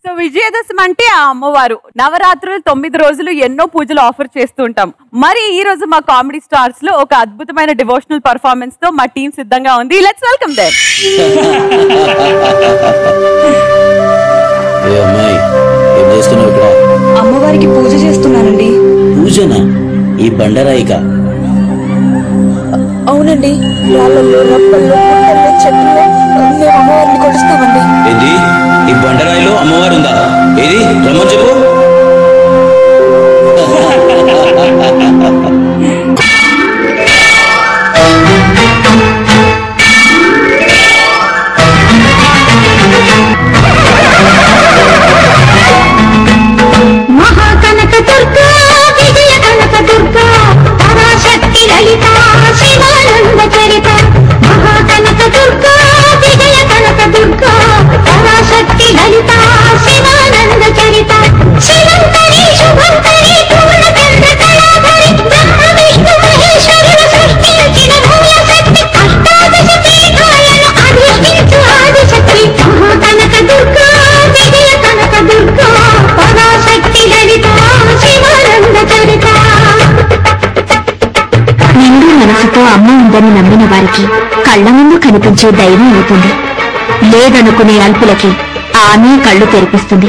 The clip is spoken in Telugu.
సో విజయదశమి అంటే ఆ అమ్మవారు నవరాత్రులు తొమ్మిది రోజులు ఎన్నో పూజలు ఆఫర్ చేస్తూ ఉంటాం మరి ఈ రోజు మా కామెడీ స్టార్స్ లో ఒక అద్భుతమైన డివోషనల్ పర్ఫార్మెన్స్ తో మా టీం సిద్ధంగా ఉంది లెట్స్ వెల్కమ్ దేర్ ఏ అమ్మాయి ఏం చేస్తున్నావు ఇక్కడ అమ్మవారికి పూజ చేస్తున్నానండి పూజన ఈ బండరాయిక అవునండి రాళ్ళల్లో రప్పల్లో పుట్టల్లో చెట్లలో మేము అమ్మవారిని కొలుస్తామండి ఏంది ఈ బండరాయిలో అమ్మవారు ఉందా ఏది రమ్మని చెప్పు మహాకనక దుర్గా విజయ కనక దుర్గా పరాశక్తి లలిత శివానంద చరిత మహాకనక దుర్గా విజయ కనక దుర్గా పరాశక్తి లలిత శివానంద చరిత శివంకరి శుభంకరి పూర్ణచంద్ర కళాధరి బ్రహ్మ విష్ణు మహేశ్వరుల సృష్టించిన మూల శక్తి అష్టాదశ పీఠాలను అధిష్ఠించు ఆదిశక్తి మహాకనక దుర్గా విజయ కనక దుర్గా పరాశక్తి లలిత శివానంద చరిత నిండు మనసుతో అమ్మ ఉందని నమ్మిన వారికి కళ్ళ ముందు కనిపించే ధైర్యం అవుతుంది లేదనుకునే అల్పులకి ఆమె కళ్ళు తెరిపిస్తుంది